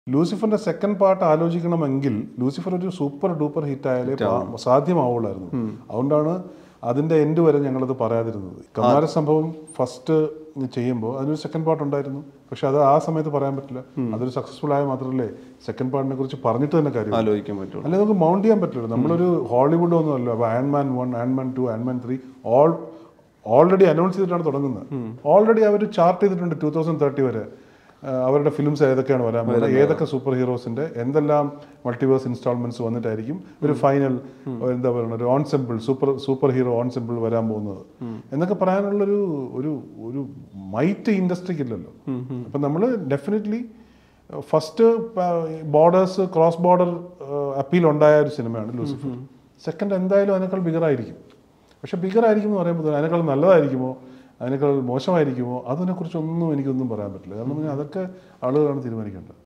ലൂസിഫറിന്റെ second part ആലോചിക്കണമെങ്കിൽ Lucifer ഒരു super duper hit ആയാലേ പാ- സാധ്യമാവുള്ളായിരുന്നു അതുകൊണ്ടാണ് അതിന്റെ എൻഡ് വരെ ഞങ്ങളത് പറയാതിരുന്നത് കമാര സംഭവം ഫസ്റ്റ് ചെയ്യുമ്പോൾ അതിനൊരു സെക്കൻഡ് പാർട്ട് ഉണ്ടായിരുന്നു പക്ഷെ അത് ആ സമയത്ത് പറയാൻ പറ്റില്ല അതൊരു സക്സസ്ഫുൾ ആയ മാത്രമല്ലേ സെക്കൻഡ് പാർട്ടിനെ കുറിച്ച് പറഞ്ഞിട്ട് തന്നെ കാര്യം ആലോചിക്കാൻ പറ്റുള്ളൂ അല്ലെ നമുക്ക് മൗണ്ട് ചെയ്യാൻ പറ്റില്ല നമ്മളൊരു ഹോളിവുഡ് ഒന്നും അല്ല അപ്പൊ Antman one Antman two Antman three all already announce ചെയ്തിട്ടാണ് തുടങ്ങുന്നത് ഓൾറെഡി അവർ ചാർട്ട് ചെയ്തിട്ടുണ്ട് ടൂ തൗസൻഡ് തേർട്ടി വരെ ആ, അവരുടെ ഫിലിംസ് ഏതൊക്കെയാണ് വരാൻ പോകുന്നത് ഏതൊക്കെ സൂപ്പർ ഹീറോസിന്റെ എന്തെല്ലാം മൾട്ടിവേഴ്സ് ഇൻസ്റ്റാൾമെന്റ്സ് വന്നിട്ടായിരിക്കും ഒരു ഫൈനൽ എന്താ പറയുക ഒരു ensemble super super hero ensemble വരാൻ പോകുന്നത് എന്നൊക്കെ പറയാനുള്ളൊരു ഒരു ഒരു മൈറ്റ് ഇൻഡസ്ട്രിക്ക് ഇല്ലല്ലോ അപ്പൊ നമ്മൾ definitely first borders cross border appeal ഉണ്ടായ ഒരു സിനിമയാണ് ലൂസിഫർ സെക്കൻഡ് എന്തായാലും അതിനേക്കാൾ ബിഗർ ആയിരിക്കും പക്ഷെ ബിഗർ ആയിരിക്കും എന്ന് പറയുമ്പോൾ അതിനേക്കാൾ നല്ലതായിരിക്കുമോ അതിനേക്കാൾ മോശമായിരിക്കുമോ അതിനെക്കുറിച്ചൊന്നും എനിക്കൊന്നും പറയാൻ പറ്റില്ല കാരണം അതൊക്കെ ആളുകളാണ് തീരുമാനിക്കേണ്ടത്